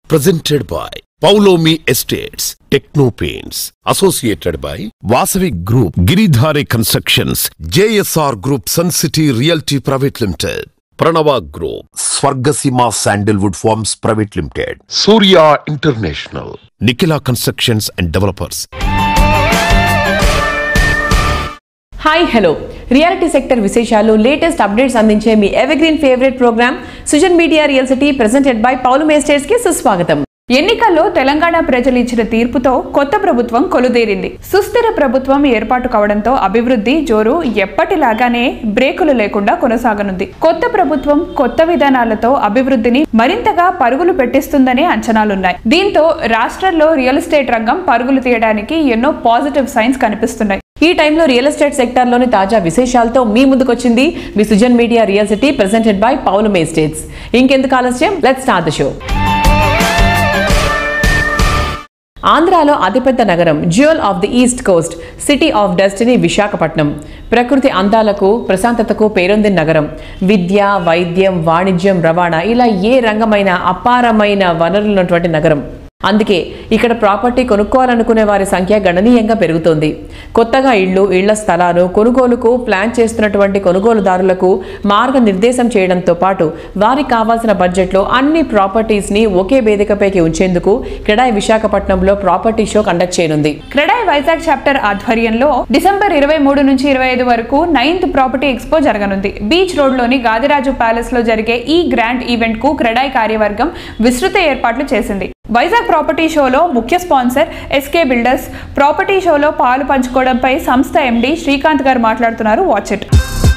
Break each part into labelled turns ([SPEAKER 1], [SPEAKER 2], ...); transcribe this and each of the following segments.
[SPEAKER 1] presented by Paulomi Estates, Techno Paints, associated by Vasavi Group, Giridhare Constructions, JSR Group, Sun City Realty Private Limited, Pranava Group, Swargasima Sandalwood Farms Private Limited, Surya International, Nikila Constructions and Developers.
[SPEAKER 2] Hi hello reality sector విశేషాలు latest updates అందించే మీ evergreen favourite programme Sujan media real city presented by పౌలు మేస్టేట్స్ కి సుస్వాగతం
[SPEAKER 3] ఎన్నికల్లో తెలంగాణ ప్రజలు ఇచ్చిన తీర్పుతో కొత్త ప్రభుత్వం కొలుదేరింది సుస్థిర ప్రభుత్వం ఏర్పాటు కావడంతో అభివృద్ధి జోరు ఎప్పటిలాగానే బ్రేకులు లేకుండా కొనసాగనుంది కొత్త ప్రభుత్వం కొత్త విధానాలతో అభివృద్ధిని మరింతగా పరుగులు పెట్టిస్తుందనే అంచనాలున్నాయి దీంతో రాష్ట్రంలో రియల్ ఎస్టేట్ రంగం పరుగులు తీయడానికి ఎన్నో పాజిటివ్ సైన్స్ కనిపిస్తున్నాయి
[SPEAKER 2] ఈ టైంలో రియల్ ఎస్టేట్ సెక్టార్లోని తాజా విశేషాలతో మీ ముందుకొచ్చింది మీ Sujan media real city presented by పౌలు మేస్టేట్స్ ఇంకెందుకు ఆలస్యం లెట్స్ స్టార్ట్ ద షో ఆంధ్రాలో అతిపెద్ద నగరం jewel of the east coast city of destiny Visakhapatnam ప్రకృతి అందాలకు ప్రశాంతతకు పేరొందిన నగరం విద్య వైద్యం వాణిజ్యం రవాణా ఇలా ఏ రంగమైన అపారమైన వనరులున్నటువంటి నగరం అందుకే ఇక్కడ ప్రాపర్టీ కొనుక్కోవాలనుకునే వారి సంఖ్య గణనీయంగా పెరుగుతోంది కొత్తగా ఇళ్లు ఇళ్ల స్థలాలు కొనుగోలుకు ప్లాన్ చేస్తున్నటువంటి కొనుగోలుదారులకు మార్గనిర్దేశం చేయడంతో పాటు వారికి కావాల్సిన బడ్జెట్లో అన్ని ప్రాపర్టీస్ని ఒకే వేదికపైకి ఉంచేందుకు క్రెడాయి విశాఖపట్నంలో ప్రాపర్టీ షో కండక్ట్ చేయనుంది
[SPEAKER 3] క్రెడాయ్ వైజాగ్ చాప్టర్ ఆధ్వర్యంలో డిసెంబర్ ఇరవై మూడు నుంచి ఇరవై ఐదు వరకు నైన్త్ ప్రాపర్టీ ఎక్స్పో జరగనుంది బీచ్ రోడ్లోని గాదిరాజు ప్యాలెస్ లో జరిగే ఈ గ్రాండ్ ఈవెంట్ కు క్రెడాయ్ కార్యవర్గం విస్తృత ఏర్పాట్లు చేసింది వైజాగ్ ప్రాపర్టీ షోలో ముఖ్య స్పాన్సర్ ఎస్కే బిల్డర్స్ ప్రాపర్టీ షోలో పాలు పంచుకోవడంపై సంస్థ ఎండి శ్రీకాంత్ గారు మాట్లాడుతున్నారు వాచ్ ఇట్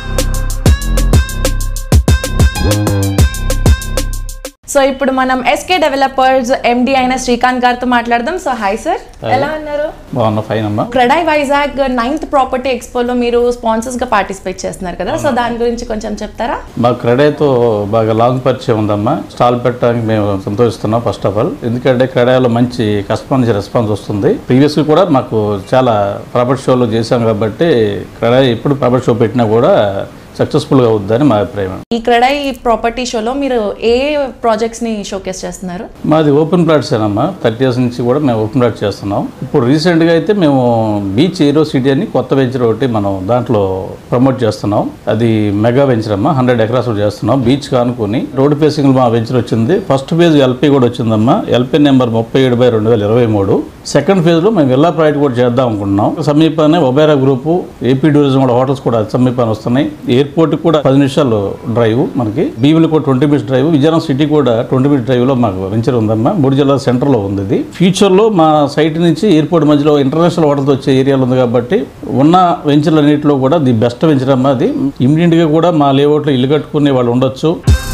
[SPEAKER 4] సో ఇప్పుడు మనం ఎస్కే డెవలపర్స్ ఎండి అయిన శ్రీకాంత్ గారితో మాట్లాడదాం సో హాయ్ సార్ ఎలా ఉన్నారు
[SPEAKER 5] బాగున్నా ఫైన్ అమ్మా
[SPEAKER 4] క్రెడాయ్ వైజాగ్ నైన్త్ ప్రాపర్టీ ఎక్స్పోలో మీరు స్పాన్సర్స్ గా పార్టిసిపేట్ చేస్తున్నారు కదా సో దాని గురించి కొంచెం చెప్తారా
[SPEAKER 5] మా క్రెడేతో బాగా లాంగ్ పరిచయం ఉందమ్మా స్టాల్ పెట్టడానికి మేము సంతోషిస్తున్నాం ఫస్ట్ ఆఫ్ ఆల్ ఎందుకంటే క్రెడాలో మంచి కస్టమర్ నుంచి రెస్పాన్స్ వస్తుంది ప్రీవియస్ కూడా మాకు చాలా ప్రాపర్టీ షోలు చేశాం కాబట్టి క్రెడా ఎప్పుడు ప్రాపర్టీ షో పెట్టినా కూడా సక్సెస్ఫుల్గా అవుద్దని మా అభిప్రాయం
[SPEAKER 4] ఈ క్రెడాయ్ ప్రాపర్టీ షోలో మీరు ఏ ప్రాజెక్ట్స్ ని షోకేస్ చేస్తున్నారు
[SPEAKER 5] మాది ఓపెన్ ప్లాట్స్ ఏనమ్మా థర్టీ ఇయర్స్ నుంచి కూడా మేము ఓపెన్ ప్లాట్ చేస్తున్నాం ఇప్పుడు రీసెంట్గా అయితే మేము బీచ్ ఏరో సిటీ అని కొత్త వెంచర్ ఒకటి మనం దాంట్లో ప్రమోట్ చేస్తున్నాం అది మెగా వెంచర్ అమ్మా హండ్రెడ్ ఎకరాస్ చేస్తున్నాం బీచ్ కానుకొని రోడ్ ఫేసింగ్ మా వెంచర్ వచ్చింది ఫస్ట్ ఫేజ్ ఎల్పీ కూడా వచ్చిందమ్మా ఎల్పీ నెంబర్ ముప్పై ఏడు బై రెండు వేల ఇరవై మూడు సెకండ్ ఫేజ్లో మేము విల్లా ప్రాజెక్ట్ కూడా చేద్దాం అనుకుంటున్నాం సమీపానే ఒబేరా గ్రూపు ఏపీ టూరిజం కూడా హోటల్స్ కూడా సమీపాన్ని వస్తున్నాయి ఎయిర్పోర్ట్ కూడా పది నిమిషాలు డ్రైవ్ మనకి భీములు కూడా twenty minutes drive Vizianagaram city కూడా ట్వంటీ మినిట్స్ డ్రైవ్ లో మాకు వెంచర్ ఉందమ్మా మూడు జిల్లా సెంటర్ లో ఉంది ఇది ఫ్యూచర్ లో మా సైట్ నుంచి ఎయిర్పోర్ట్ మధ్యలో ఇంటర్నేషనల్ హోటల్స్ వచ్చే ఏరియాలో ఉంది కాబట్టి ఉన్న వెంచర్ల అన్నింటిలో కూడా ది బెస్ట్ వెంచర్ అమ్మా అది ఇమ్మీడియట్ గా కూడా మా లేఅవుట్ లో ఇల్లు కట్టుకునే వాళ్ళు ఉండొచ్చు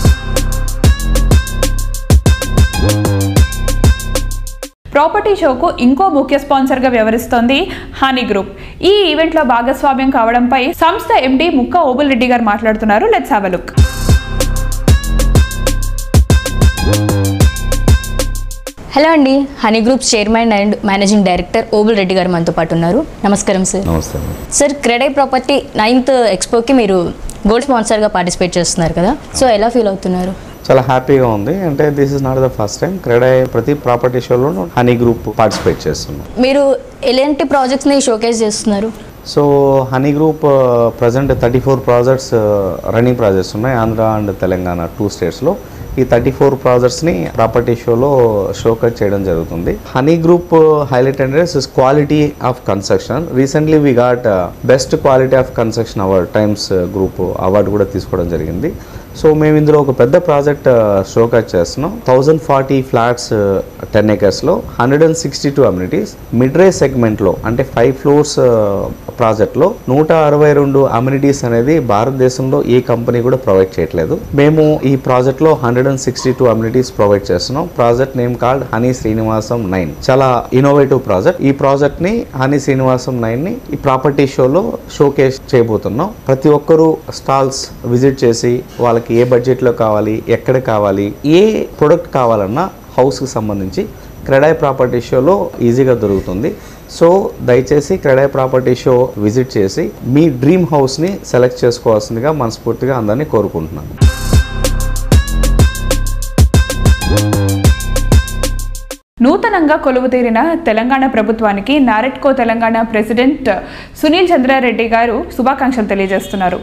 [SPEAKER 3] ప్రాపర్టీ షోకు ఇంకో ముఖ్య స్పాన్సర్ గా వ్యవహరిస్తోంది హానీ గ్రూప్ ఈ ఈవెంట్ లో భాగస్వామ్యం కావడంపై సంస్థ ఎండి ముక్క ఓబుల్ రెడ్డి గారు మాట్లాడుతున్నారు లెట్స్ హావ్ లుక్
[SPEAKER 6] హలో అండి Honey group chairman and managing director Obul Reddy garu మనతో పాటు ఉన్నారు నమస్కారం సార్
[SPEAKER 7] నమస్తే
[SPEAKER 6] సార్ క్రెడై ప్రాపర్టీ నైన్త్ ఎక్స్పోకి మీరు గోల్డ్ స్పాన్సర్గా పార్టిసిపేట్ చేస్తున్నారు కదా సో ఎలా ఫీల్ అవుతున్నారు
[SPEAKER 7] చాలా హ్యాపీగా ఉంది అంటే this is not the first time CREDAI ప్రతి ప్రాపర్టీ షోలోనూ హనీ గ్రూప్ పార్టిసిపేట్ చేస్తున్నాం
[SPEAKER 6] మీరు ఎలాంటి ప్రాజెక్ట్స్ని షోకేస్ చేస్తున్నారు
[SPEAKER 7] so Honey group present thirty four projects running projects ఉన్నాయి ఆంధ్ర అండ్ తెలంగాణ టూ స్టేట్స్లో ఈ థర్టీ ఫోర్ ప్రాజెక్ట్స్ని ప్రాపర్టీ షోలో షోకట్ చేయడం జరుగుతుంది హనీ గ్రూప్ హైలైట్ అంటే quality of construction recently we got best quality of construction award Times Group award కూడా తీసుకోవడం జరిగింది సో మేము ఇందులో ఒక పెద్ద ప్రాజెక్ట్ షోకట్ చేస్తున్నాం థౌజండ్ ఫార్టీ ఫ్లాట్స్ టెన్ ఏకర్స్లో hundred and sixty two amenities mid రే సెగ్మెంట్లో అంటే ఫైవ్ ఫ్లోర్స్ ప్రాజెక్ట్లో నూట అరవై రెండు అమ్యూనిటీస్ అనేది భారతదేశంలో ఏ కంపెనీ కూడా ప్రొవైడ్ చేయట్లేదు మేము ఈ ప్రాజెక్ట్లో hundred and sixty two amenities provide చేస్తున్నాం project name called Honey Srinivasam nine చాలా ఇన్నోవేటివ్ ప్రాజెక్ట్ ఈ ప్రాజెక్ట్ ని హనీ శ్రీనివాసం నైన్ ని ఈ ప్రాపర్టీ షోలో షోకేస్ చేయబోతున్నాం ప్రతి ఒక్కరూ స్టాల్స్ విజిట్ చేసి వాళ్ళకి ఏ బడ్జెట్లో కావాలి ఎక్కడ కావాలి ఏ ప్రొడక్ట్ కావాలన్నా హౌస్కి సంబంధించి క్రెడాయ్ ప్రాపర్టీ షోలో ఈజీగా దొరుకుతుంది సో దయచేసి క్రెడాయ్ ప్రాపర్టీ షో విజిట్ చేసి మీ డ్రీమ్ హౌస్ని సెలెక్ట్ చేసుకోవాల్సిందిగా మనస్ఫూర్తిగా అందరినీ కోరుకుంటున్నాను
[SPEAKER 3] నూతనంగా కొలువుతీరిన తెలంగాణ ప్రభుత్వానికి నారెట్కో తెలంగాణ ప్రెసిడెంట్ సునీల్ చంద్రారెడ్డి గారు శుభాకాంక్షలు తెలియజేస్తున్నారు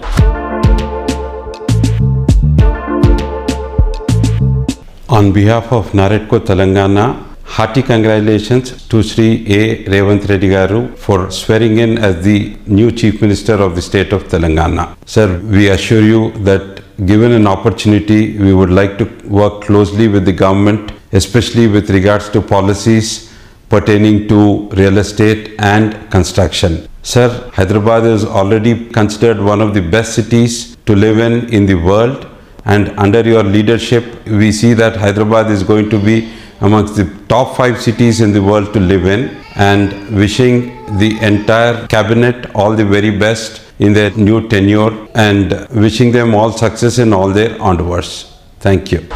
[SPEAKER 8] On behalf of Naretco Telangana, hearty congratulations to Sri A. Revant Reddy Garu for swearing in as the new Chief Minister of the state of Telangana. Sir, we assure you that given an opportunity, we would like to work closely with the government, especially with regards to policies pertaining to real estate and construction. Sir, Hyderabad is already considered one of the best cities to live in in the world and under your leadership we see that Hyderabad is going to be amongst the top 5 cities in the world to live in and wishing the entire cabinet all the very best in their new tenure and wishing them all success in all their endeavors. Thank you.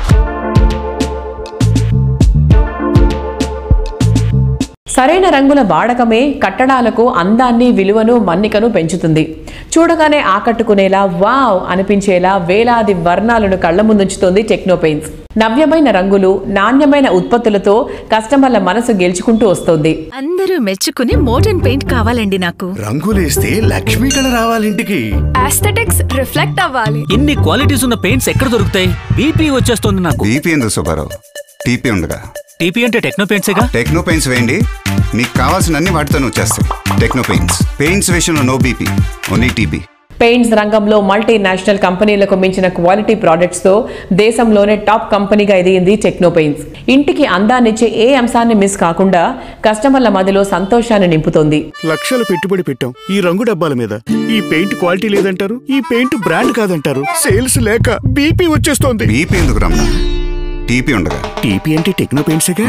[SPEAKER 2] సరైన రంగుల వాడకమే కట్టడాలకు అందాన్ని విలువను మన్నికను పెంచుతుంది చూడగానే ఆకట్టుకునేలా wow అనిపించేలా వేలాది వర్ణాలను కళ్ల ముందుంచుతోంది టెక్నోపెయిన్స్ నవ్యమైన రంగులు నాణ్యమైన ఉత్పత్తులతో కస్టమర్ల మనసు గెలుచుకుంటూ వస్తోంది
[SPEAKER 9] అందరూ మెచ్చుకునే మోడర్న్ పెయింట్ కావాలండి నాకు
[SPEAKER 10] రంగులేస్తే లక్ష్మీ కళ రావాలింటికి
[SPEAKER 9] ఆస్థెటిక్స్ రిఫ్లెక్ట్ అవ్వాలి
[SPEAKER 11] ఇన్ని క్వాలిటీస్ ఉన్న పెయింట్స్ ఎక్కడ దొరుకుతాయి బీపీ వచ్చేస్తుంది నాకు
[SPEAKER 12] బీపీ ఎందుకు సుబ్బారావు టీపీ ఉండగా
[SPEAKER 11] టీపీ అంటే టెక్నో పెయింట్సేగా
[SPEAKER 12] టెక్నో పెయింట్స్ వేయండి మీకు కావాల్సిన అన్ని వాటితోనే వచ్చేస్తాయి టెక్నో పెయింట్స్ పెయింట్స్ విషయంలో no BP only TB
[SPEAKER 2] paints రంగంలో మల్టీనేషనల్ కంపెనీలకు మించిన క్వాలిటీ ప్రోడక్ట్స్ తో దేశంలోనే టాప్ కంపెనీగా ఎదిగింది టెక్నో పెయింట్స్ ఇంటికి అందాన్నిచ్చే ఏ అంశాన్ని మిస్ కాకుండా కస్టమర్ల మధ్యలో సంతోషాన్ని నింపుతోంది
[SPEAKER 10] లక్షల పెట్టుబడి పెట్టాం ఈ రంగు డబ్బాల మీద ఈ పెయింట్ క్వాలిటీ లేదంటారు ఈ పెయింట్ బ్రాండ్ కాదంటారు సేల్స్ లేక బీపీ వచ్చేస్తోంది
[SPEAKER 12] బీపీ ఎందుకు రమ్మా టీపీ ఉండగా
[SPEAKER 10] టీపీ అంటే టెక్నో పెయింట్సేగా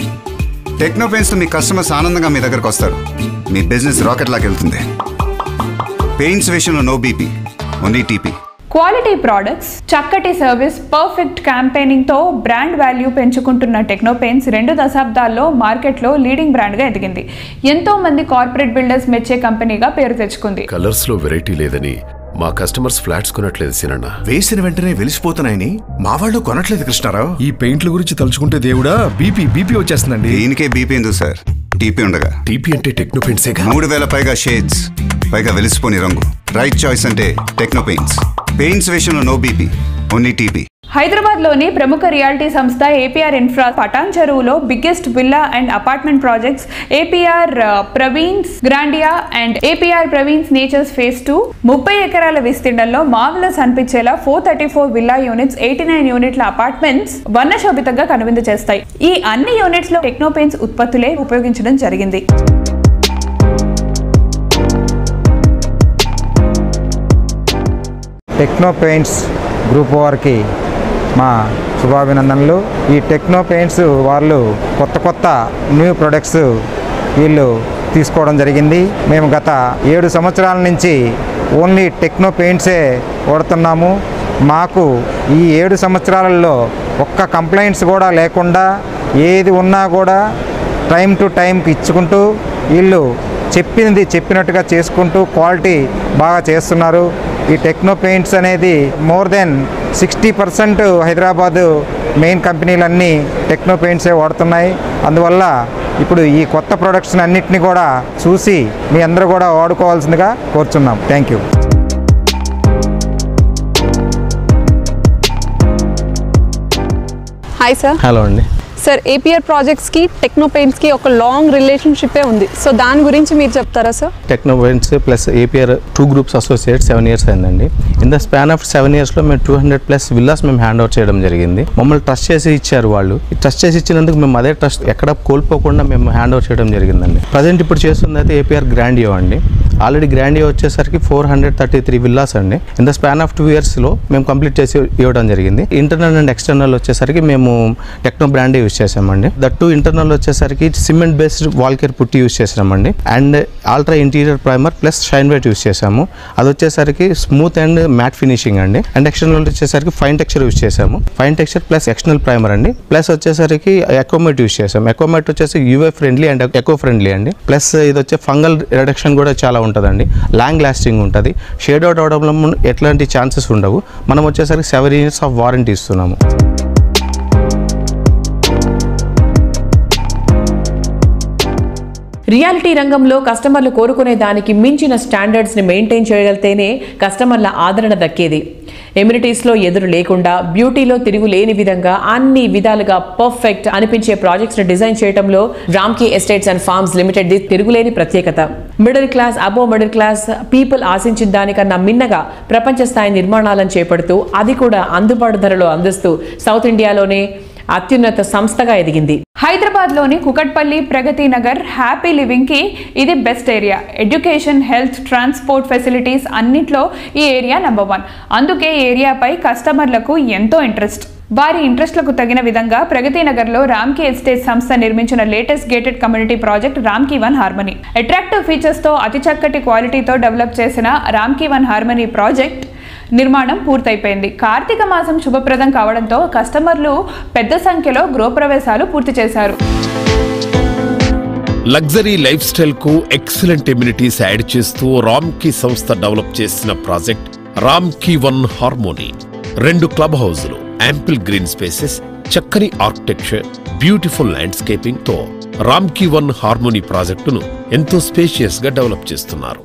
[SPEAKER 12] టెక్నో పెయింట్స్ మీ కస్టమర్స్ ఆనందంగా మీ దగ్గరకు వస్తారు మీ బిజినెస్ రాకెట్ లాగా వెళ్తుంది పెయింట్స్ విషయంలో no BP only TP
[SPEAKER 3] quality products చక్కటి సర్వీస్ పర్ఫెక్ట్ క్యాంపెయినింగ్ తో బ్రాండ్ వాల్యూ పెంచుకుంటున్న టెక్నోపెయిన్స్ రెండు దశాబ్దాల్లో మార్కెట్లో లీడింగ్ బ్రాండ్ గా ఎదిగింది ఎంతో మంది కార్పొరేట్ బిల్డర్స్ మెచ్చే కంపెనీగా పేరు తెచ్చుకుంది
[SPEAKER 1] కలర్స్ లో వెరైటీ లేదని మా కస్టమర్స్ ఫ్లాట్స్ కొనట్లేదు సినన్న
[SPEAKER 10] వేసిన వెంటనే వెలిసిపోతున్నాయని మా వాళ్ళు కొనట్లేదు కృష్ణారావు
[SPEAKER 13] ఈ పెయింట్ల గురించి తలుచుకుంటే దేవుడా బీపీ బీపీ వచ్చేస్తుందండి
[SPEAKER 12] దీనికే బీపీ ఎందుకు సార్ టీపీ ఉండగా
[SPEAKER 1] టీపీ అంటే టెక్నో పెయింట్సేగా
[SPEAKER 12] మూడు వేల పైగా షేడ్స్ పైగా వెలిసిపోని రంగు రైట్ చాయిస్ అంటే టెక్నో పెయింట్స్ పెయింట్స్ విషయంలో no BP only TP
[SPEAKER 3] Hyderabad లోని ప్రముఖ రియాలిటీ సంస్థ ఏపీఆర్ ఇన్ఫ్రా పటాన్ చెరువులో biggest villa and apartment projects APR Praveen's Grandia and APR Praveen's Nature's phase two ముప్పై ఎకరాల విస్తీర్ణంలో మావలస్ అనిపించేలా four thirty four villa units eighty nine యూనిట్ల అపార్ట్మెంట్స్ వర్ణశోభితంగా కనువిందు చేస్తాయి ఈ అన్ని యూనిట్స్ లో టెక్నోపెయిన్స్ ఉత్పత్తులే ఉపయోగించడం జరిగింది
[SPEAKER 14] టెక్నో పెయింట్స్ గ్రూప్ వారికి మా శుభాభినందనలు ఈ టెక్నో పెయింట్స్ వాళ్ళు కొత్త కొత్త న్యూ ప్రొడక్ట్స్ వీళ్ళు తీసుకోవడం జరిగింది మేము గత ఏడు సంవత్సరాల నుంచి ఓన్లీ టెక్నో పెయింట్సే వాడుతున్నాము మాకు ఈ ఏడు సంవత్సరాలలో ఒక్క కంప్లైంట్స్ కూడా లేకుండా ఏది ఉన్నా కూడా టైం టు టైంకి ఇచ్చుకుంటూ వీళ్ళు చెప్పింది చెప్పినట్టుగా చేసుకుంటూ క్వాలిటీ బాగా చేస్తున్నారు ఈ టెక్నో పెయింట్స్ అనేది more than sixty percent Hyderabad main కంపెనీలన్నీ టెక్నో పెయింట్సే వాడుతున్నాయి అందువల్ల ఇప్పుడు ఈ కొత్త ప్రొడక్ట్స్ అన్నిటిని కూడా చూసి మీ అందరూ కూడా వాడుకోవాల్సిందిగా కోరుచున్నాం thank you
[SPEAKER 15] hi sir
[SPEAKER 5] hello అండి
[SPEAKER 15] సార్ ఏపీఆర్ ప్రాజెక్ట్స్కి టెక్నో పెయింట్స్కి ఒక లాంగ్ రిలేషన్షిప్పే ఉంది సో దాని గురించి మీరు చెప్తారా sir
[SPEAKER 5] Techno Paints plus APR two groups associate seven years అయిందండి in the span of seven ఇయర్స్లో మేము టూ హండ్రెడ్ ప్లస్ విల్లాస్ మేము హ్యాండ్ ఓవర్ చేయడం జరిగింది మమ్మల్ని ట్రస్ట్ చేసి ఇచ్చారు వాళ్ళు ఈ ట్రస్ట్ చేసి ఇచ్చినందుకు మేము అదే ట్రస్ట్ ఎక్కడ కోల్పోకుండా మేము హ్యాండ్ ఓవర్ చేయడం జరిగిందండి ప్రజెంట్ ఇప్పుడు చేస్తుంది అయితే ఏపీఆర్ గ్రాండియో అండి ఆల్రెడీ గ్రాండియో వచ్చేసరికి four hundred thirty three villas అండి in the span of two ఇయర్స్లో మేము కంప్లీట్ చేసి ఇవ్వడం జరిగింది ఇంటర్నల్ అండ్ ఎక్స్టర్నల్ వచ్చేసరికి మేము టెక్నో బ్రాండ్ యూస్ చేసామండి దట్ టూ ఇంటర్నల్ వచ్చేసరికి cement based wall care putty use చేసామండి and ultra interior primer plus shine white use చేసాము అది వచ్చేసరికి స్మూత్ అండ్ మ్యాట్ ఫినిషింగ్ అండి అండ్ ఎక్స్టర్నల్ వచ్చేసరికి ఫైన్ టెక్చర్ యూస్ చేసాము fine texture plus external primer అండి plus వచ్చేసరికి ఎకోమెట్ యూస్ చేసాము ఎకోమెట్ వచ్చేసి యూఏ ఫ్రెండ్లీ అండ్ ఎకో ఫ్రెండ్లీ అండి ప్లస్ ఇది వచ్చే ఫంగల్ రిడక్షన్ కూడా చాలా ఉంటుందండి లాంగ్ లాస్టింగ్ ఉంటుంది షేడ్ అవుట్ అవడంలో ఎట్లాంటి ఛాన్సెస్ ఉండవు మనం వచ్చేసరికి సెవెన్ ఇయర్స్ ఆఫ్ వారంటీ ఇస్తున్నాము
[SPEAKER 2] రియాలిటీ రంగంలో కస్టమర్లు కోరుకునే దానికి మించిన స్టాండర్డ్స్ ని మెయింటైన్ చేయగలితేనే కస్టమర్ల ఆదరణ దక్కేది ఎమ్యూనిటీస్లో ఎదురు లేకుండా బ్యూటీలో తిరుగు లేని విధంగా అన్ని విధాలుగా పర్ఫెక్ట్ అనిపించే ప్రాజెక్ట్స్ ని డిజైన్ చేయడంలో Ramky Estates and Farms Limited ది తిరుగులేని ప్రత్యేకత middle class above middle class people ఆశించిన దానికన్నా మిన్నగా ప్రపంచ స్థాయి నిర్మాణాలను చేపడుతూ అది కూడా అందుబాటు ధరలో అందిస్తూ సౌత్ ఇండియాలోనే అత్యున్నత సంస్థగా ఎదిగింది
[SPEAKER 3] హైదరాబాద్ లోని కుకట్పల్లి ప్రగతి నగర్ హ్యాపీ లివింగ్ కి ఇది best area education health transport facilities అన్నిట్లో ఈ ఏరియా నెంబర్ వన్ అందుకే ఈ ఏరియాపై కస్టమర్లకు ఎంతో ఇంట్రెస్ట్ వారి ఇంట్రెస్ట్లకు తగిన విధంగా ప్రగతి నగర్లో రామ్కీ ఎస్టేట్ సంస్థ నిర్మించిన latest gated community project Ramky One Harmony attractive ఫీచర్స్తో అతి చక్కటి క్వాలిటీతో డెవలప్ చేసిన రామ్కీ వన్ హార్మనీ ప్రాజెక్ట్ నిర్మాణం పూర్తయిపోయింది కార్తీక మాసం శుభప్రదం కావడంతో కస్టమర్లు పెద్ద సంఖ్యలో గృహప్రవేశాలు పూర్తి చేశారు
[SPEAKER 1] లగ్జరీ లైఫ్ స్టైల్ కు ఎక్సలెంట్ ఎమ్యూనిటీస్ యాడ్ చేస్తూ రామ్కీ సంస్థ డెవలప్ చేసిన ప్రాజెక్ట్ రామ్కీ వన్ హార్మోనీ రెండు క్లబ్ హౌజులు యాంపిల్ గ్రీన్ స్పేసెస్ చక్కని ఆర్కిటెక్చర్ బ్యూటిఫుల్ ల్యాండ్స్కేపింగ్ తో రామ్కీ వన్ హార్మోనీ ప్రాజెక్టును ఎంతో స్పేషియస్ గా డెవలప్ చేస్తున్నారు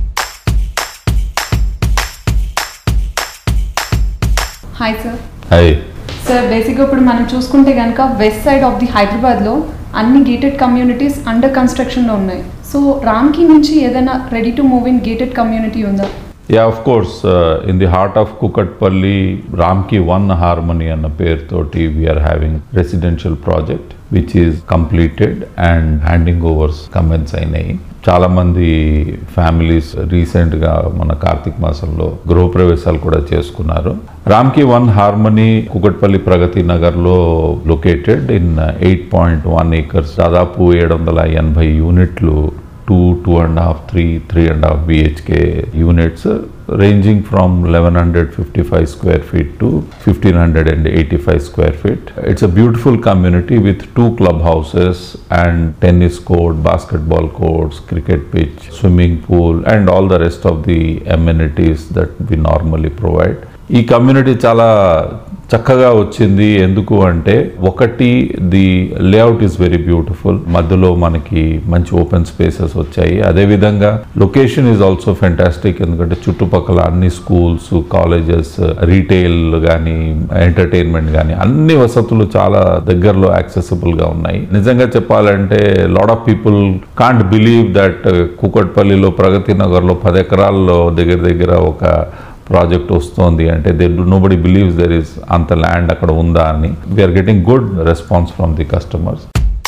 [SPEAKER 15] హాయ్ సార్
[SPEAKER 16] హాయ్
[SPEAKER 15] సార్ బేసిక్గా ఇప్పుడు మనం చూసుకుంటే కనుక వెస్ట్ సైడ్ ఆఫ్ ది హైదరాబాద్లో అన్ని గేటెడ్ కమ్యూనిటీస్ అండర్ కన్స్ట్రక్షన్లో ఉన్నాయి సో రామ్కి నుంచి ఏదైనా ready to move in gated community ఉందా
[SPEAKER 16] yeah of course in the heart of Kukatpally Ramky One Harmony అన్న పేరుతోటి we are having residential project which is completed and handing overs commence అయినాయి చాలా మంది ఫ్యామిలీస్ రీసెంట్ గా మన కార్తీక మాసంలో గృహప్రవేశాలు కూడా చేసుకున్నారు రామ్కి వన్ హార్మనీ కుకట్పల్లి ప్రగతి నగర్ లో located in eight point one acres దాదాపు ఏడు వందల ఎనభై యూనిట్లు two two and half three three and half BHK units ranging from 1155 square feet to 1585 square feet. It's a beautiful community with two clubhouses and tennis court, basketball courts, cricket pitch, swimming pool, and all the rest of the amenities that we normally provide. ఈ community చాలా చక్కగా వచ్చింది ఎందుకు అంటే ఒకటి the layout is very beautiful మధ్యలో మనకి మంచి ఓపెన్ స్పేసెస్ వచ్చాయి అదేవిధంగా లొకేషన్ ఈజ్ ఆల్సో ఫెంటాస్టిక్ ఎందుకంటే చుట్టుపక్కల అన్ని స్కూల్స్ కాలేజెస్ రీటైల్ కానీ ఎంటర్టైన్మెంట్ కానీ అన్ని వసతులు చాలా దగ్గరలో యాక్సెసిబుల్గా ఉన్నాయి నిజంగా చెప్పాలంటే lot of people can't believe that కూకట్పల్లిలో ప్రగతి నగర్లో పది ఎకరాల్లో దగ్గర దగ్గర ఒక ప్రాజెక్ట్ వస్తోంది అంటే they do nobody believes there is అంత ల్యాండ్ అక్కడ ఉందా అని we are getting good response from the customers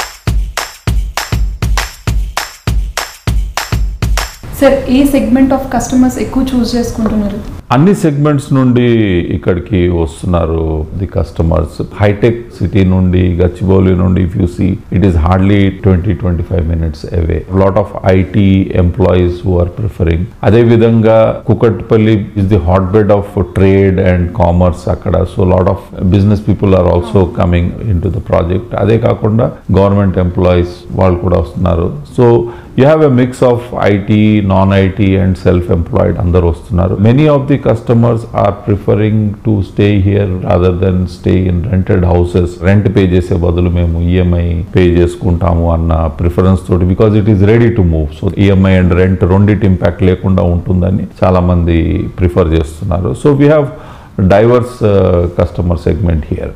[SPEAKER 15] sir ఏ సెగ్మెంట్ ఆఫ్ కస్టమర్స్ ఎక్కువ చూస్ చేసుకుంటున్నారు
[SPEAKER 16] అన్ని సెగ్మెంట్స్ నుండి ఇక్కడికి వస్తున్నారు ది కస్టమర్స్ హైటెక్ సిటీ నుండి గచ్చిబౌలి నుండి if you see it is hardly twenty twenty five minutes away lot of IT employees who are preferring అదే విధంగా Kukatpally is the hot bed of trade and commerce అక్కడ so lot of business people are also coming in to the project అదే కాకుండా government employees వాళ్ళు కూడా వస్తున్నారు so you have a mix of IT non IT and self employed అందరు వస్తున్నారు many of the customers are preferring to stay here rather than stay in rented houses rent pay చేసే బదులు మేము EMI pay చేసుకుంటాము అన్న preference తోటి because it is ready to move so EMI and rent రెండింటి impact లేకుండా ఉంటుందని చాలా మంది ప్రిఫర్ చేస్తున్నారు so we have diverse customer segment here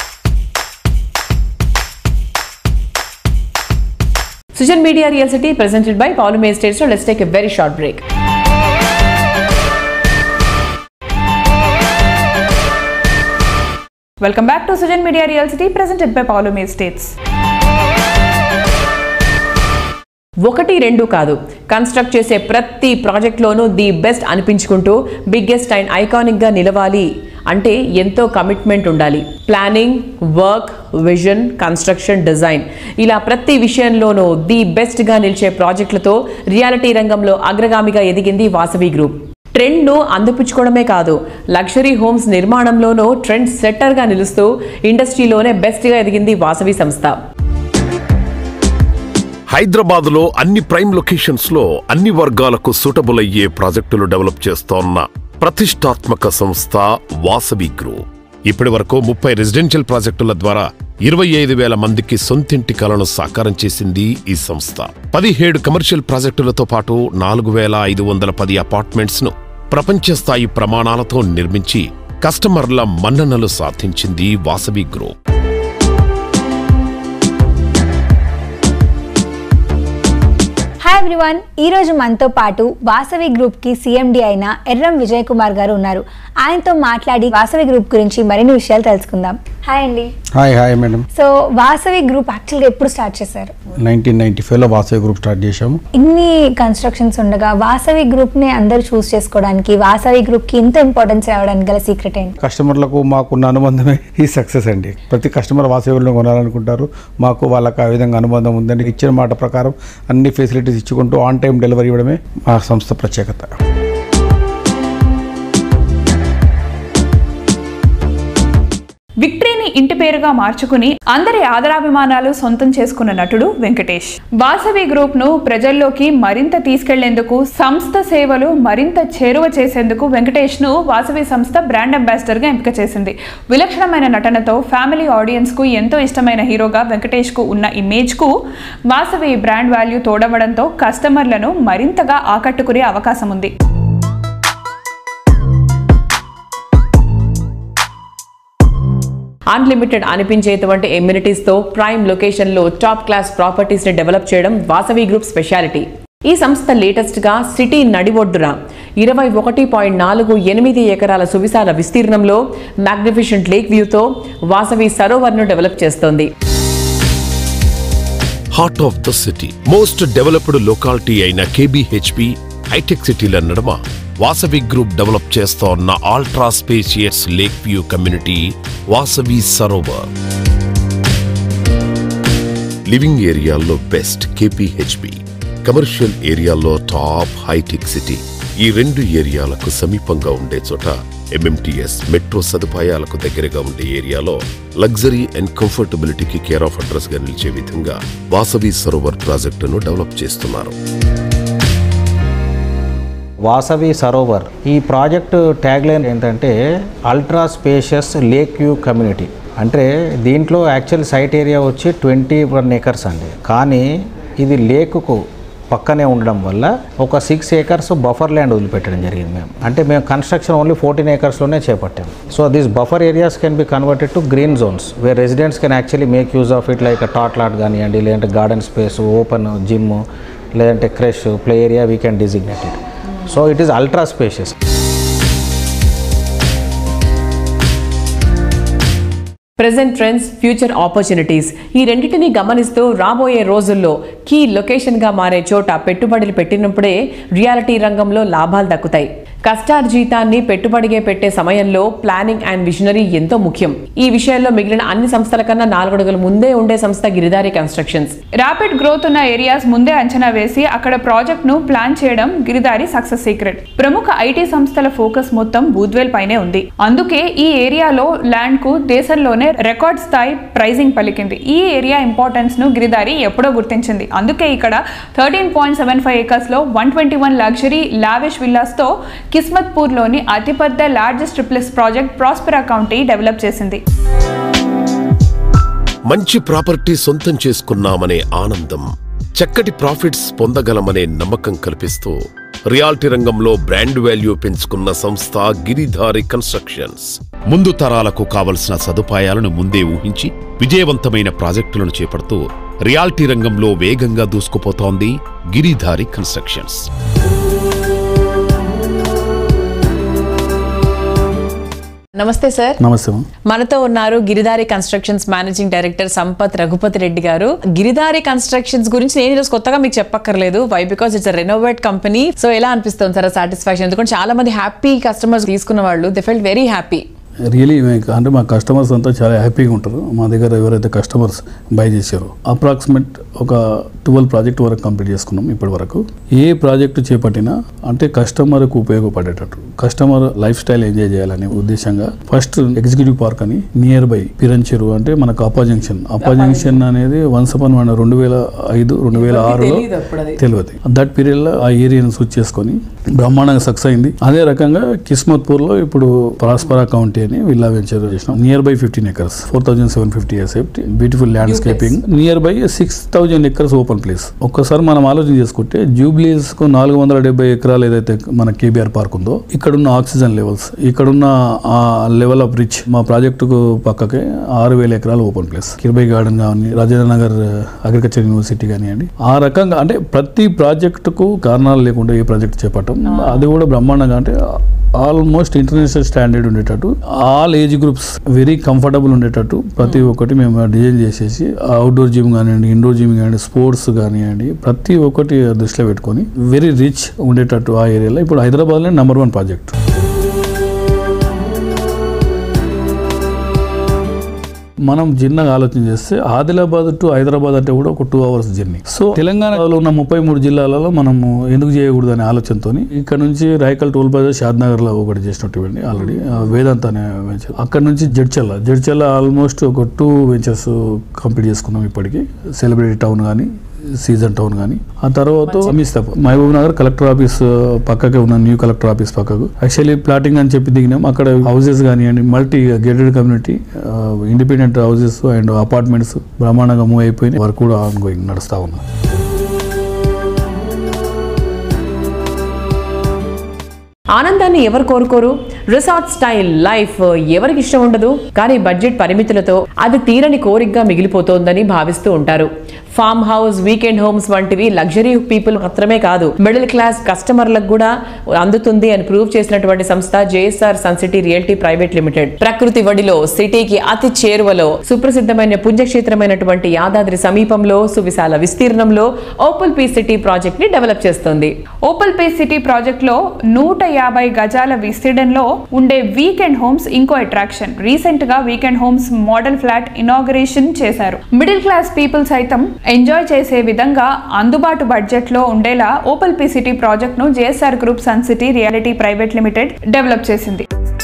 [SPEAKER 2] Sujan Media Real City presented by Paulo May State. So let's take a very short break.
[SPEAKER 3] Welcome back to Sujan media real city presented by Poulomi Estates
[SPEAKER 2] ఒకటి రెండు కాదు construct చేసే ప్రతి ప్రాజెక్ట్లోనూ the best అనిపించుకుంటూ biggest and ఐకానిక్గా నిలవాలి అంటే ఎంతో కమిట్మెంట్ ఉండాలి planning work vision construction design ఇలా ప్రతి విషయంలోనూ ది బెస్ట్గా నిలిచే ప్రాజెక్టులతో రియాలిటీ రంగంలో అగ్రగామిగా ఎదిగింది వాసవి గ్రూప్ ట్రెండ్ను అందిపుచ్చుకోవడమే కాదు లగ్జరీ హోమ్స్ నిర్మాణంలోనూ ట్రెండ్ సెట్టర్గా నిలుస్తూ ఇండస్ట్రీలోనే బెస్ట్గా ఎదిగింది వాసవి సంస్థ
[SPEAKER 1] హైదరాబాద్లో అన్ని ప్రైమ్ లొకేషన్స్ లో అన్ని వర్గాలకు సూటబుల్ అయ్యే ప్రాజెక్టులు డెవలప్ చేస్తోన్న ప్రతిష్టాత్మక సంస్థ వాసవి గ్రూప్ ఇప్పటి వరకు ముప్పై రెసిడెన్షియల్ ప్రాజెక్టుల ద్వారా ఇరవై ఐదు వేల మందికి సొంతింటి కలను సాకారం చేసింది ఈ సంస్థ పదిహేడు కమర్షియల్ ప్రాజెక్టులతో పాటు నాలుగు వేల ఐదు వందల పది అపార్ట్మెంట్స్ ను ప్రపంచ స్థాయి ప్రమాణాలతో నిర్మించి కస్టమర్ల మన్ననలు సాధించింది వాసవి గ్రూప్
[SPEAKER 17] హాయ్ ఎవ్రీవన్ ఈరోజు మనతో పాటు వాసవి గ్రూప్కి సీఎండి అయిన ఎర్రం విజయ్ కుమార్ గారు ఉన్నారు ఆయనతో మాట్లాడి వాసవి గ్రూప్ గురించి మరిన్ని విషయాలు తెలుసుకుందాం హాయ్ అండి
[SPEAKER 18] hi hi madam
[SPEAKER 17] so Vasavi Group యాక్చువల్గా ఎప్పుడు స్టార్ట్ చేశారు
[SPEAKER 18] నైన్టీన్ నైన్టీ ఫైవ్లో వాసవి గ్రూప్ స్టార్ట్ చేశాము
[SPEAKER 17] ఇన్ని కన్స్ట్రక్షన్స్ ఉండగా వాసవి గ్రూప్ని అందరూ చూస్ చేసుకోవడానికి వాసవి గ్రూప్కి ఇంత ఇంపార్టెన్స్ రావడానికి గల సీక్రెట్ ఏంటి
[SPEAKER 18] కస్టమర్లకు మాకున్న అనుబంధమే ఈ సక్సెస్ అండి ప్రతి కస్టమర్ వాసవిలో కొనాలనుకుంటారు మాకు వాళ్ళకి ఆ విధంగా అనుబంధం ఉందండి ఇచ్చిన మాట ప్రకారం అన్ని ఫెసిలిటీస్ ఇచ్చుకుంటూ ఆన్ టైం డెలివరీ ఇవ్వడమే మా సంస్థ ప్రత్యేకత
[SPEAKER 3] విక్టరీని ఇంటి పేరుగా మార్చుకుని అందరి ఆదరాభిమానాలు సొంతం చేసుకున్న నటుడు వెంకటేష్ వాసవి గ్రూప్ ను ప్రజల్లోకి మరింత తీసుకెళ్లేందుకు సంస్థ సేవలు మరింత చేరువ చేసేందుకు వెంకటేష్ ను వాసవి సంస్థ బ్రాండ్ అంబాసిడర్ గా ఎంపిక చేసింది విలక్షణమైన నటనతో ఫ్యామిలీ ఆడియన్స్ కు ఎంతో ఇష్టమైన హీరోగా వెంకటేష్ కు ఉన్న ఇమేజ్ కు వాసవి బ్రాండ్ వాల్యూ తోడవడంతో కస్టమర్లను మరింతగా ఆకట్టుకునే అవకాశం ఉంది
[SPEAKER 2] అన్లిమిటెడ్ అనిపించేటువంటి ఎమ్యూనిటీస్ తో ప్రైమ్ లొకేషన్ లో టాప్ క్లాస్ ప్రాపర్టీస్ ని డెవలప్ చేయడం వాసవి గ్రూప్ స్పెషాలిటీ ఈ సంస్థ లేటెస్ట్ గా సిటీ నడిబొడ్డున ఇరవై ఒకటి పాయింట్ నాలుగు ఎనిమిది ఎకరాల సువిశాల విస్తీర్ణంలో మ్యాగ్నిఫిషెంట్ లేక్ వ్యూతో వాసవి సరోవర్ ను డెవలప్ చేస్తోంది
[SPEAKER 1] heart of the city most developed locality అయిన కేబీహెచ్పి హైటెక్ సిటీల నడుమ వాసవి గ్రూప్ డెవలప్ చేస్తోన్న ultra spacious lake view community Vasavi Sarovar living ఏరియాల్లో బెస్ట్ కేపీహెచ్పి కమర్షియల్ ఏరియాల్లో టాప్ హైటెక్ సిటీ ఈ రెండు ఏరియాలకు సమీపంగా ఉండే చోట ఎంఎంటీఎస్ మెట్రో సదుపాయాలకు దగ్గరగా ఉండే ఏరియాలో లగ్జరీ అండ్ కంఫర్టబిలిటీకి కేర్ ఆఫ్ అడ్రస్ గా నిలిచే విధంగా వాసవి సరోవర్ ప్రాజెక్టును డెవలప్ చేస్తున్నారు
[SPEAKER 18] వాసవి సరోవర్ ఈ ప్రాజెక్ట్ ట్యాగ్ లైన్ ఏంటంటే ultra spacious lake view community అంటే దీంట్లో యాక్చువల్ సైట్ ఏరియా వచ్చి ట్వంటీ వన్ ఏకర్స్ అండి కానీ ఇది లేకుకు పక్కనే ఉండడం వల్ల ఒక సిక్స్ ఏకర్స్ బఫర్ ల్యాండ్ వదిలిపెట్టడం జరిగింది మేము అంటే మేము కన్స్ట్రక్షన్ ఓన్లీ ఫోర్టీన్ ఏకర్స్లోనే చేపట్టాము so these buffer areas can be converted to green zones where residents can actually make use of it like tot lot కానివ్వండి లేదంటే గార్డెన్ స్పేస్ ఓపెన్ జిమ్ లేదంటే creche play area we can designate it so it is ultra spacious
[SPEAKER 2] present trends future opportunities ఈ రెండింటిని గమనిస్తూ రాబోయే రోజుల్లో key లొకేషన్గా మారే చోట పెట్టుబడులు పెట్టినప్పుడే రియాలిటీ రంగంలో లాభాలు దక్కుతాయి కష్టార్జీతాన్ని పెట్టుబడిగే పెట్టే సమయంలో ప్లానింగ్ అండ్ విజనరీ ఎంతో ముఖ్యం ఈ విషయంలో మిగిలిన అన్ని సంస్థల కన్నా నాలుగడుగుల ముందే ఉండే సంస్థ గిరిదారి కన్స్ట్రక్షన్స్
[SPEAKER 3] ర్యాపిడ్ గ్రోత్ ఉన్న ఏరియాస్ ముందే అంచనా వేసి అక్కడ ప్రాజెక్ట్ ను ప్లాన్ చేయడం గిరిదారి సక్సెస్ సీక్రెట్ ప్రముఖ ఐటీ సంస్థల ఫోకస్ మొత్తం బూద్వేల్ పైనే ఉంది అందుకే ఈ ఏరియాలో ల్యాండ్ కు దేశంలోనే రికార్డ్ స్థాయి ప్రైజింగ్ పలికింది ఈ ఏరియా ఇంపార్టెన్స్ ను గిరిదారి ఎప్పుడో గుర్తించింది అందుకే ఇక్కడ thirteen point seven five acres లో one twenty one luxury lavish villas తో కిస్మత్పూర్లోని అతిపెద్ద largest triplex project Prospera County develop చేసింది
[SPEAKER 1] మంచి ప్రాపర్టీ సొంతం చేసుకున్నామనే ఆనందం చక్కటి ప్రాఫిట్స్ పొందగలమనే నమ్మకం కల్పిస్తూ రియాల్టీ రంగంలో బ్రాండ్ వాల్యూ పెంచుకున్న సంస్థ గిరిధారి కన్స్ట్రక్షన్స్ ముందు తరాలకు కావలసిన సదుపాయాలను ముందే ఊహించి విజయవంతమైన ప్రాజెక్టులను చేపడుతూ రియాల్టీ రంగంలో వేగంగా దూసుకుపోతోంది గిరిధారి కన్స్ట్రక్షన్స్
[SPEAKER 2] నమస్తే సార్
[SPEAKER 18] నమస్తే
[SPEAKER 2] మనతో ఉన్నారు Giridhari Constructions managing director Sampath Raghupathi Reddy garu Giridhari Constructions గురించి నేను ఈరోజు కొత్తగా మీకు చెప్పక్కర్లేదు why because it's renowned company so ఎలా అనిపిస్తుంది సార్ సాటిస్ఫాక్షన్ ఎందుకంటే చాలా మంది హ్యాపీ కస్టమర్స్ తీసుకున్న వాళ్ళు they felt very happy
[SPEAKER 5] really అంటే మా కస్టమర్స్ అంతా చాలా హ్యాపీగా ఉంటారు మా దగ్గర ఎవరైతే కస్టమర్స్ బై చేశారో అప్రాక్సిమేట్ ఒక ట్వెల్వ్ ప్రాజెక్ట్ వరకు కంప్లీట్ చేసుకున్నాం ఇప్పటి వరకు ఏ ప్రాజెక్టు చేపట్టినా అంటే కస్టమర్కు ఉపయోగపడేటట్టు కస్టమర్ లైఫ్ స్టైల్ ఎంజాయ్ చేయాలనే ఉద్దేశంగా ఫస్ట్ ఎగ్జిక్యూటివ్ పార్క్ అని నియర్ బై పిరంచెరు అంటే మనకు అపా జంక్షన్ అపా జంక్షన్ అనేది వన్స్ అపాన్ మన రెండు వేల ఐదు రెండు వేల ఆరులో
[SPEAKER 2] తెలీదు అప్పుడు అది.
[SPEAKER 5] తెలియదు దట్ పీరియడ్లో ఆ ఏరియాను స్విచ్ చేసుకొని బ్రహ్మాండంగా సక్సెస్ అయింది అదే రకంగా కిస్మత్పూర్లో ఇప్పుడు పరాస్పరా కౌంటీ అని
[SPEAKER 19] అని విల్లా వెంచర్ చేసినాం nearby fifteen acres four thousand seven fifty ఎసెప్ట్ beautiful landscaping nearby six thousand acres open place ఒక్కసారి మనం ఆలోచన చేసుకుంటే జూబ్లీస్ కు నాలుగు వందల డెబ్బై ఎకరాలు ఏదైతే మన కేబీఆర్ పార్క్ ఉందో ఇక్కడున్న ఆక్సిజన్ లెవెల్స్ ఇక్కడున్న ఆ లెవెల్ ఆఫ్ రిచ్ మా ప్రాజెక్టుకు పక్కకే ఆరు వేల ఎకరాలు ఓపెన్ ప్లేస్ కిర్బై గార్డెన్ కానీ రాజేంద్ర నగర్ అగ్రికల్చర్ యూనివర్సిటీ కానివ్వండి ఆ రకంగా అంటే ప్రతి ప్రాజెక్టుకు కారణాలు లేకుండా ఏ ప్రాజెక్ట్ చేపట్టం అది కూడా బ్రహ్మాండంగా అంటే ఆల్మోస్ట్ ఇంటర్నేషనల్ స్టాండర్డ్ ఉండేటట్టు all age groups very comfortable ఉండేటట్టు ప్రతి ఒక్కటి మేము డిజైన్ చేసేసి అవుట్డోర్ జిమ్ కానివ్వండి ఇండోర్ జిమ్ కానివ్వండి స్పోర్ట్స్ కానివ్వండి ప్రతి ఒక్కటి దృష్టిలో పెట్టుకొని వెరీ రిచ్ ఉండేటట్టు ఆ ఏరియాలో ఇప్పుడు హైదరాబాద్లో నెంబర్ వన్ ప్రాజెక్ట్ మనం చిన్నగా ఆలోచన చేస్తే ఆదిలాబాద్ టు హైదరాబాద్ అంటే కూడా ఒక టూ అవర్స్ జర్నీ సో తెలంగాణలో ఉన్న ముప్పై మూడు జిల్లాలలో మనము ఎందుకు చేయకూడదు అనే ఆలోచనతో ఇక్కడ నుంచి రాయకల్ టోల్ ప్లాజా షాద్నగర్ లో ఒకటి చేసినట్టు ఆల్రెడీ వేదాంత అనే వెంచర్ అక్కడ నుంచి జడ్చల్ల జడ్చల్ల ఆల్మోస్ట్ ఒక టూ వెంచర్స్ కంప్లీట్ చేసుకున్నాం ఇప్పటికి సెలబ్రిటీ టౌన్ కానీ సీజన్ టౌన్ కానీ ఆ తర్వాత అమిస్తాప్ మహబూబ్ నగర్ కలెక్టర్ ఆఫీస్ పక్కకే ఉన్న న్యూ కలెక్టర్ ఆఫీస్ పక్కకు యాక్చువల్లీ ప్లాటింగ్ అని చెప్పి దిగినాం అక్కడ హౌసెస్ కానివ్వండి multi gated community independent houses and apartments బ్రహ్మాండంగా మూవ్ అయిపోయి వర్క్ కూడా ఆన్ గోయింగ్ నడుస్తూ ఉంది
[SPEAKER 2] ఆనందాన్ని ఎవరు కోరుకోరు రిసార్ట్ స్టైల్ లైఫ్ ఎవరికి ఇష్టం ఉండదు కానీ బడ్జెట్ పరిమితులతో అది తీరని కోరికగా మిగిలిపోతోందని భావిస్తూ ఉంటారు ఫామ్ హౌస్ వీకెండ్ హోమ్స్ వంటివి లగ్జరీ పీపుల్ మాత్రమే కాదు మిడిల్ క్లాస్ కస్టమర్లకు కూడా అందుతుంది అని ప్రూవ్ చేసినటువంటి సంస్థ JSR sun city realty private limited ప్రకృతి వడిలో సిటీకి అతి చేరువలో సుప్రసిద్ధమైన పుణ్యక్షేత్రమైనటువంటి యాదాద్రి సమీపంలో సువిశాల విస్తీర్ణంలో ఓపల్ పీ సిటీ ప్రాజెక్ట్ ని డెవలప్ చేస్తుంది
[SPEAKER 3] ఓపల్ పే సిటీ ప్రాజెక్ట్ లో నూట యాభై గజాల విస్తీర్ణంలో ఉండే వీకెండ్ హోమ్స్ ఇంకో అట్రాక్షన్ రీసెంట్ గా weekend homes model flat inauguration చేశారు మిడిల్ క్లాస్ పీపుల్ సైతం ఎంజాయ్ చేసే విధంగా అందుబాటు బడ్జెట్ లో ఉండేలా ఓపల్ పీ సిటీ ప్రాజెక్ట్ ను JSR group sun city reality private limited develop చేసింది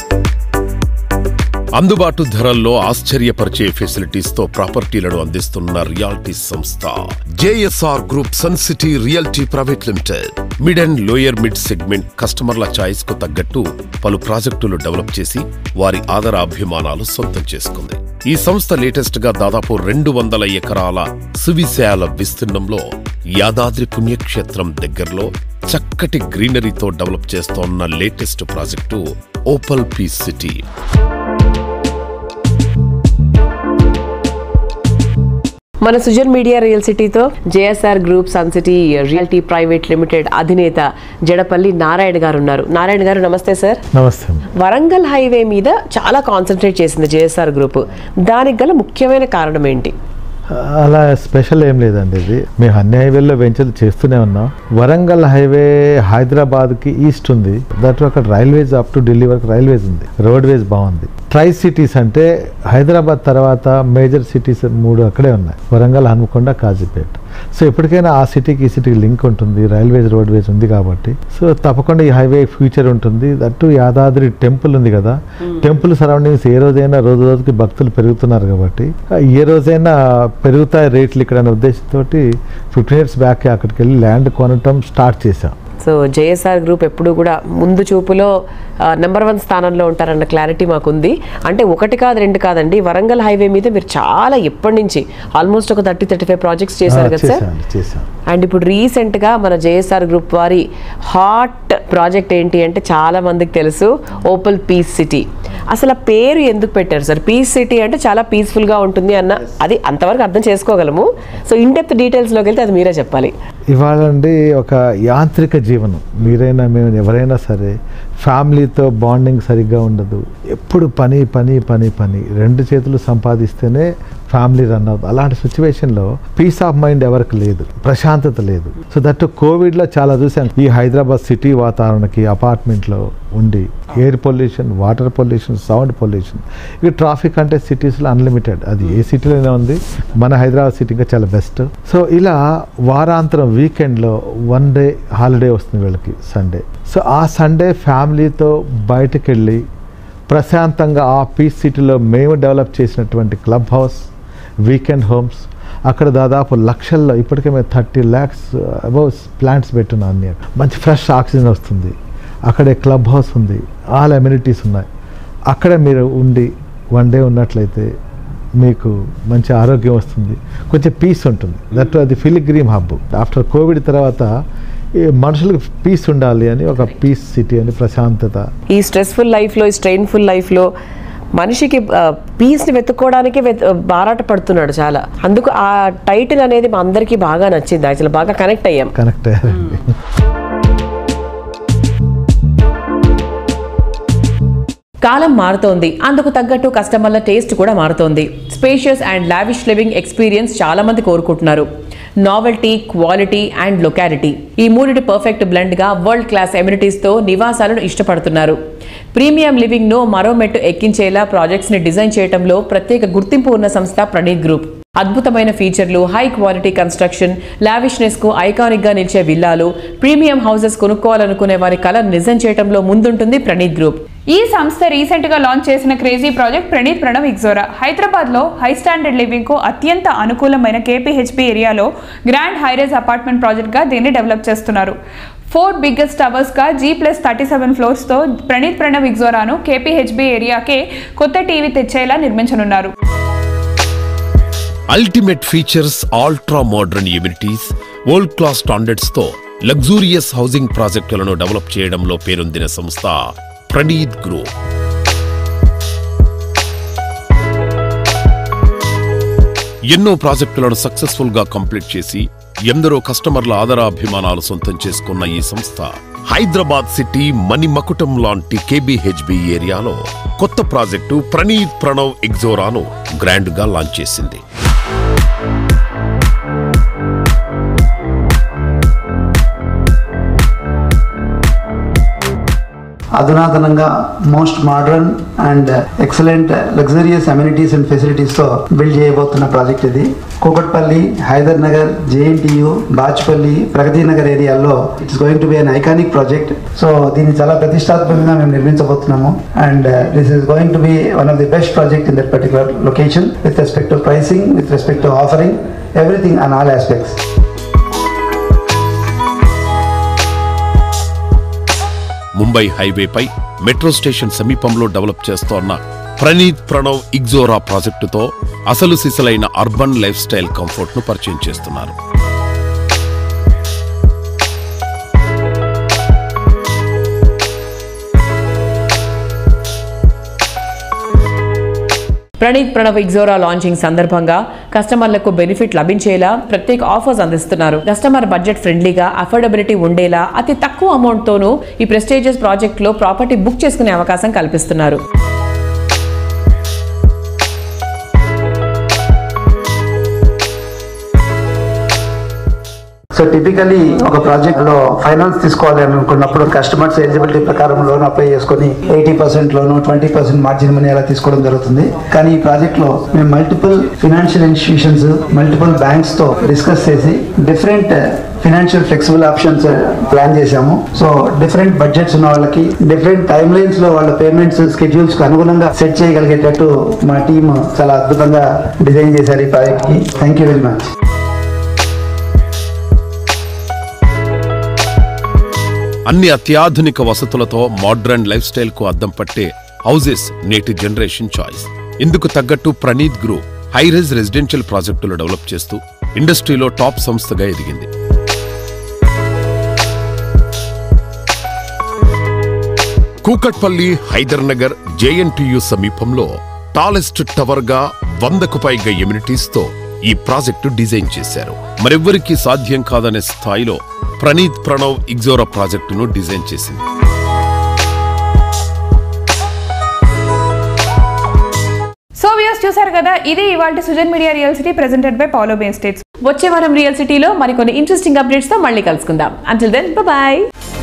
[SPEAKER 1] అందుబాటు ధరల్లో ఆశ్చర్యపరిచే ఫెసిలిటీస్ తో ప్రాపర్టీలను అందిస్తున్న రియాలిటీ సంస్థ JSR group sun city realty private limited mid and lower mid segment కస్టమర్ల చాయిస్ కు తగ్గట్టు పలు ప్రాజెక్టులు డెవలప్ చేసి వారి ఆదరాభిమానాలు సొంతం చేసుకుంది ఈ సంస్థ లేటెస్ట్ గా దాదాపు రెండు వందల ఎకరాల సువిశాల విస్తీర్ణంలో యాదాద్రి పుణ్యక్షేత్రం దగ్గరలో చక్కటి గ్రీనరీతో డెవలప్ చేస్తోన్న latest project opal peace city
[SPEAKER 2] మన సుజన్ మీడియా రియల్ సిటీతో JSR group sun city realty private limited అధినేత జడపల్లి నారాయణ గారు ఉన్నారు నారాయణ గారు నమస్తే సార్
[SPEAKER 20] నమస్తే
[SPEAKER 2] వరంగల్ హైవే మీద చాలా కాన్సన్ట్రేట్ చేసింది జేఎస్ఆర్ గ్రూప్ దానికి గల ముఖ్యమైన కారణం ఏంటి
[SPEAKER 20] అలా స్పెషల్ ఏం లేదండి ఇది మేము అన్ని హైవేల్లో వెంచర్ చేస్తూనే ఉన్నాం వరంగల్ హైవే హైదరాబాద్కి ఈస్ట్ ఉంది దట్ అక్కడ రైల్వేస్ అప్ టు ఢిల్లీ వరకు రైల్వేస్ ఉంది రోడ్ వేస్ బాగుంది ట్రై సిటీస్ అంటే హైదరాబాద్ తర్వాత మేజర్ సిటీస్ మూడు అక్కడే ఉన్నాయి వరంగల్ హనుమకొండ కాజీపేట సో ఎప్పటికైనా ఆ సిటీకి ఈ సిటీకి లింక్ ఉంటుంది రైల్వేస్ రోడ్వేస్ ఉంది కాబట్టి సో తప్పకుండా ఈ హైవే ఫ్యూచర్ ఉంటుంది దట్టు యాదాద్రి టెంపుల్ ఉంది కదా టెంపుల్ సరౌండింగ్స్ ఏ రోజైనా రోజు రోజుకి భక్తులు పెరుగుతున్నారు కాబట్టి ఏ రోజైనా పెరుగుతాయి రేట్లు ఇక్కడ అనే ఉద్దేశంతో ఫిఫ్టీన్ ఇయర్స్ బ్యాక్ అక్కడికి వెళ్ళి ల్యాండ్ కొనటం స్టార్ట్ చేశాం
[SPEAKER 2] సో జేఎస్ఆర్ గ్రూప్ ఎప్పుడు కూడా ముందు చూపులో నెంబర్ వన్ స్థానంలో ఉంటారన్న క్లారిటీ మాకుంది అంటే ఒకటి కాదు రెండు కాదండి వరంగల్ హైవే మీద మీరు చాలా ఎప్పటి నుంచి ఆల్మోస్ట్ ఒక థర్టీ థర్టీ ఫైవ్ ప్రాజెక్ట్స్ చేశారు కదా సార్
[SPEAKER 20] చేశాను చేశాం
[SPEAKER 2] అండ్ ఇప్పుడు రీసెంట్గా మన జేఎస్ఆర్ గ్రూప్ వారి హాట్ ప్రాజెక్ట్ ఏంటి అంటే చాలా మందికి తెలుసు ఓపల్ పీస్ సిటీ అసలు ఆ పేరు ఎందుకు పెట్టారు సార్ పీస్ సిటీ అంటే చాలా పీస్ఫుల్గా ఉంటుంది అన్న అది అంతవరకు అర్థం చేసుకోగలము సో ఇన్ డెప్త్ డీటెయిల్స్లోకి వెళ్తే అది మీరే చెప్పాలి
[SPEAKER 20] ఇవాళ అండి ఒక యాంత్రిక జీవనం మీరైనా మేము ఎవరైనా సరే ఫ్యామిలీతో బాండింగ్ సరిగ్గా ఉండదు ఎప్పుడు పని పని పని పని రెండు చేతులు సంపాదిస్తేనే ఫ్యామిలీ రన్ అవుతుంది అలాంటి సిచ్యువేషన్లో పీస్ ఆఫ్ మైండ్ ఎవరికి లేదు ప్రశాంతత లేదు సో దట్ కోవిడ్లో చాలా చూసాం ఈ హైదరాబాద్ సిటీ వాతావరణకి అపార్ట్మెంట్లో ఉండి air pollution water pollution sound pollution ఇక ట్రాఫిక్ అంటే సిటీస్లో అన్లిమిటెడ్ అది ఏ సిటీలోనే ఉంది మన హైదరాబాద్ సిటీ ఇంకా చాలా బెస్ట్ సో ఇలా వారాంతరం వీకెండ్లో వన్ డే హాలిడే వస్తుంది వీళ్ళకి సండే సో ఆ సండే ఫ్యామిలీతో బయటకు వెళ్ళి ప్రశాంతంగా ఆ పీస్ సిటీలో మేము డెవలప్ చేసినటువంటి క్లబ్ హౌస్ వీకెండ్ హోమ్స్ అక్కడ దాదాపు లక్షల్లో ఇప్పటికే మేము థర్టీ ల్యాక్స్ అబౌవ్ ప్లాంట్స్ పెట్టున్నాం అన్ని మంచి ఫ్రెష్ ఆక్సిజన్ వస్తుంది అక్కడే క్లబ్ హౌస్ ఉంది ఆల్ అమ్యూనిటీస్ ఉన్నాయి అక్కడ మీరు ఉండి వన్ డే ఉన్నట్లయితే మీకు మంచి ఆరోగ్యం వస్తుంది కొంచెం పీస్ ఉంటుంది దట్ అది ఫిలిగ్రీమ్ హబ్ ఆఫ్టర్ కోవిడ్ తర్వాత ఈ మనుషులకు పీస్ ఉండాలి అని ఒక పీస్ సిటీ అని ప్రశాంతత
[SPEAKER 2] ఈ స్ట్రెస్ఫుల్ లైఫ్లో ఈ స్ట్రెయిన్ఫుల్ లైఫ్లో మనిషికి పీస్ని వెతుక్కోవడానికి వెత్ బారాట పడుతున్నాడు చాలా అందుకు ఆ టైటిల్ అనేది మా అందరికీ బాగా నచ్చింది యాక్చువల్ బాగా కనెక్ట్ అయ్యాం
[SPEAKER 20] కనెక్ట్ అయ్యారండి
[SPEAKER 2] కాలం మారుతోంది అందుకు తగ్గట్టు కస్టమర్ల టేస్ట్ కూడా మారుతోంది spacious and lavish living experience చాలా మంది కోరుకుంటున్నారు నావెల్టీ క్వాలిటీ అండ్ లొకాలిటీ ఈ మూడిటి పర్ఫెక్ట్ బ్లెండ్ గా వరల్డ్ క్లాస్ ఎమ్యూనిటీస్ తో నివాసాలను ఇష్టపడుతున్నారు ప్రీమియం లివింగ్ ను మరో మెట్టు ఎక్కించేలా ప్రాజెక్ట్స్ ని డిజైన్ చేయడంలో ప్రత్యేక గుర్తింపు ఉన్న సంస్థ ప్రణీత్ గ్రూప్ అద్భుతమైన ఫీచర్లు హై క్వాలిటీ కన్స్ట్రక్షన్ లావిష్నెస్ కు ఐకానిక్ గా నిలిచే విల్లాలు ప్రీమియం హౌసెస్ కొనుక్కోవాలనుకునే వారి కళ నిజం చేయడంలో ముందుంటుంది ప్రణీత్ గ్రూప్
[SPEAKER 3] ఈ సంస్థ రీసెంట్ గా లాంచ్ చేసిన crazy project Praneeth Pranav Ixora Hyderabad లో హై స్టాండర్డ్ లివింగ్ కు అత్యంత అనుకూలమైన కేపీహెచ్పి ఏరియాలో గ్రాండ్ హైరేజ్ అపార్ట్మెంట్ ప్రాజెక్ట్ గా దీన్ని డెవలప్ చేస్తున్నారు ఫోర్ బిగ్గెస్ట్ టవర్స్ గా G plus thirty seven floors తో ప్రణీత్ ప్రణవ్ ఇగ్జోరాను కేపీహెచ్బి ఏరియాకే కొత్త టీవీ తెచ్చేలా నిర్మించనున్నారు
[SPEAKER 1] ultimate features ultra modern amenities world class standards తో లగ్జూరియస్ హౌసింగ్ ప్రాజెక్టులను డెవలప్ చేయడంలో పేరొందిన సంస్థ ప్రణీత్ గ్రూప్ ఎన్నో ప్రాజెక్టులను సక్సెస్ఫుల్ గా కంప్లీట్ చేసి ఎందరో కస్టమర్ల ఆదరాభిమానాలు సొంతం చేసుకున్న ఈ సంస్థ హైదరాబాద్ సిటీ మణిమకుటం లాంటి కేబీహెచ్బి ఏరియాలో కొత్త ప్రాజెక్టు ప్రణీత్ ప్రణవ్ ఎగ్జోరాను గ్రాండ్ గా లాంచ్ చేసింది
[SPEAKER 21] అధునాతనంగా most modern and excellent luxurious amenities and ఫెసిలిటీస్తో బిల్డ్ చేయబోతున్న ప్రాజెక్ట్ ఇది కూకట్పల్లి హైదర్ నగర్ జేఎన్టీయు బాచ్పల్లి ప్రగతి నగర్ ఏరియాలో it's going to be an iconic project so దీన్ని చాలా ప్రతిష్టాత్మకంగా మేము నిర్మించబోతున్నాము and this is going to be one of the best project in that particular location with respect to pricing with respect to offering everything an all aspects
[SPEAKER 1] Mumbai హైవేపై metro station సమీపంలో develop చేస్తోన్న Praneeth Pranav ixora ప్రాజెక్టుతో అసలు సిసలైన urban life style comfort ను పరిచయం చేస్తున్నారు
[SPEAKER 2] Praneeth Pranav ixora launching సందర్భంగా కస్టమర్లకు బెనిఫిట్ లభించేలా ప్రత్యేక ఆఫర్స్ అందిస్తున్నారు కస్టమర్ బడ్జెట్ ఫ్రెండ్లీగా అఫోర్డబిలిటీ ఉండేలా అతి తక్కువ అమౌంట్ తోనూ ఈ ప్రెస్టేజియస్ ప్రాజెక్ట్ లో ప్రాపర్టీ బుక్ చేసుకునే అవకాశం కల్పిస్తున్నారు
[SPEAKER 21] సో టిపికలీ ఒక ప్రాజెక్ట్ లో ఫైనాన్స్ తీసుకోవాలి అని అనుకున్నప్పుడు కస్టమర్స్ ఎలిజిబిలిటీ ప్రకారం లోన్ అప్లై చేసుకుని eighty percent loan twenty percent margin money అలా తీసుకోవడం జరుగుతుంది కానీ ఈ ప్రాజెక్ట్ లో మేము multiple financial institutions multiple banks తో డిస్కస్ చేసి different financial flexible options plan చేశాము సో డిఫరెంట్ బడ్జెట్స్ ఉన్న వాళ్ళకి డిఫరెంట్ టైమ్ లైన్స్ లో వాళ్ళ పేమెంట్స్ స్కెడ్యూల్స్ కు అనుగుణంగా సెట్ చేయగలిగేటట్టు మా టీమ్ చాలా అద్భుతంగా డిజైన్ చేశారు ఈ ప్రాజెక్ట్ కి థ్యాంక్ యూ వెరీ మచ్
[SPEAKER 1] అన్ని అత్యాధునిక వసతులతో మోడ్రన్ లైఫ్ స్టైల్ కు అద్దం పట్టే హౌసెస్ నేటి జనరేషన్ చాయిస్ ఇందుకు తగ్గట్టు ప్రణీత్ గ్రూప్ హైరైజ్ రెసిడెన్షియల్ ప్రాజెక్టులు డెవలప్ చేస్తూ ఇండస్ట్రీలో టాప్ సంస్థగా ఎదిగింది కూకట్పల్లి హైదర్ నగర్ జేఎన్టీయు సమీపంలో టాలెస్ట్ టవర్ గా వందకు పైగా ఎమ్యూనిటీస్ తో ఈ ప్రాజెక్టు డిజైన్ చేశారు మరెవ్వరికీ సాధ్యం కాదనే స్థాయిలో ప్రణీత్ ప్రణవ్ ఇగ్జోరా ప్రాజెక్టును డిజైన్ చేసింది
[SPEAKER 3] సో వ్యూస్ చూసారు కదా ఇది ఇవాళ Sujan media real city presented by Palo bay states
[SPEAKER 2] వచ్చే వారం రియల్ సిటీలో మరికొన్ని ఇంట్రెస్టింగ్ అప్డేట్స్ తో మళ్ళీ కలుసుకుందాం అంటిల్ దెన్ బాయ్